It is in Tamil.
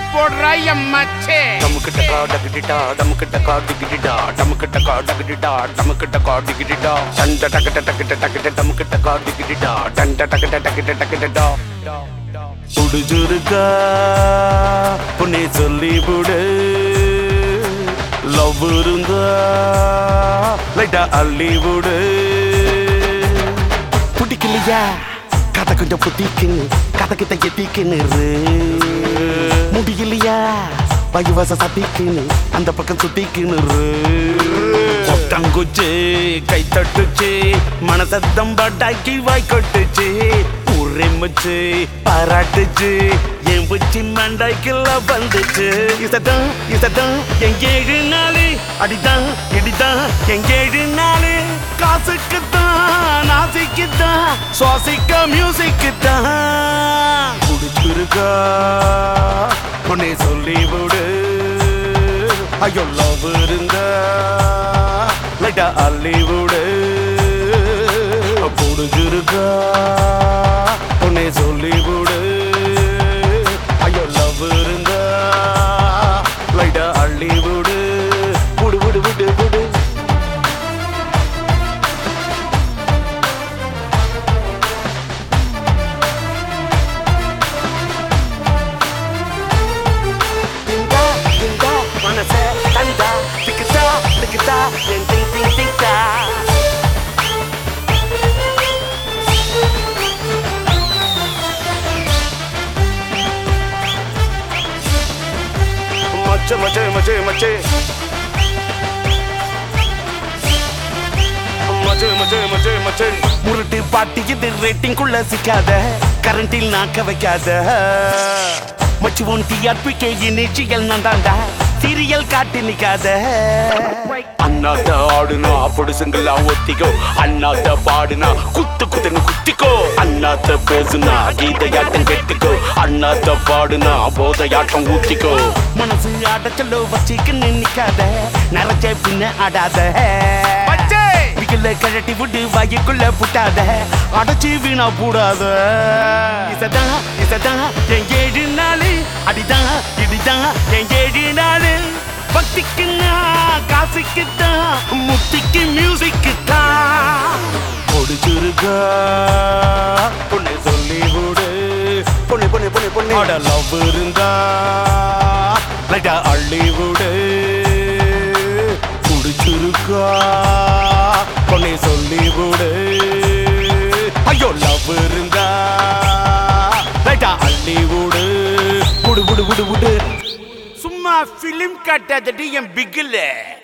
போடுறா என் மச்சே டமுக்கிட்ட கா டகிடிடா டமுக்கிட்ட கா டிகிடிடா டமுக்கிட்ட கா டகிடிடா டமுக்கிட்ட கா டிகிடிடா டண்ட டகட டகட டகட டமுக்கிட்ட கா டிகிடிடா டண்ட டகட டகட டகடடா புடிச்சிருக்கா உன்னை சொல்லி புடு லவ் இருந்தா லைட்டா அள்ளி விடு பிடிக்கலையா கதை கொஞ்சம் புத்திக்குன்னு கதை கிட்ட எத்திக்குன்னு முடியலையா பையவாச சத்திக்குன்னு அந்த பக்கம் சுத்திக்குன்னு கொட்டாங்குச்சு கை தட்டுச்சு மனசத்தம் பட்டாக்கி வாய் கொட்டுச்சு உரிமுச்சு பாராட்டுச்சு என் புச்சி மண்டாய்க்குள்ள வந்துச்சு இசதான் இசதான் என் ஏழு நாளு அடிதான் இடிதான் என் ஏழு நாளு காசுக்கு தான் நாசிக்கு தான் சுவாசிக்க மியூசிக்கு தான் குடிச்சிருக்கா உன்னை சொல்லி விடு ஐயோ லவ் இருந்தா லைட்டா அள்ளி விடு புடிச்சிருக்கா உன்னை சொல்லி விடு ஐயோ லவ் இருந்தா லைட்டா அள்ளி விடு விடு விடு விடு விடு திண்டா திண்டா மனச தண்டா திக்கிட்டா திக்கிட்டா என் திங் திங் திங்கா மச்ச மச்ச மச்ச மச்சே மச்சே மச்சே மச்சே மச்சே முரட்டு பாட்டி இது ரேட்டிங் குள்ள சிக்காத கரண்டில் நாக்க வைக்காத மச்சு உன் டிஆர்பிகே நிச்சயல் நான் தாண்டா சீரியல் காட்டி நிக்காத அண்ணாத்த ஆடுனா பொடுசுங்களா ஒத்திக்கோ அண்ணாத்த பாடுனா குத்து குத்துன்னு குத்திக்கோ அண்ணாத்த பேசுனா கீதையாட்டம் கெட்டுக்கோ அண்ணாத்த பாடுனா போதையாட்டம் ஊத்திக்கோ மனசு ஆடச்சலோ வச்சிக்கின்னு நிக்காத நரைச்ச பின்ன ஆடாத மச்சே பிடிக்கல கழட்டி விட்டு வாய்க்குள்ள புட்டாத அடைச்சி வீணா போடாத இசதான் இசதான் என் ஏழு நாளு அடிதான் இடிதான் என் ஏழு நாளு பக்திக்கு நான் காசுக்கு தான் முத்திக்கு மியூசிக்கு தான் பொடிச்சிருக்கா பொண்ணு சொல்லி விடு பொண்ணு பொண்ணு பொண்ணு பொண்ணு அட லவ் இருந்தா லைட்டா அள்ளி விடு புடிச்சிருக்கா பொண்ணை சொல்லி விடு ஐயோ லவ் இருந்தா லைட்டா அள்ளி விடு விடு விடு விடு விடு சும்மா பிலிம் காட்டாதடி என் பிகில்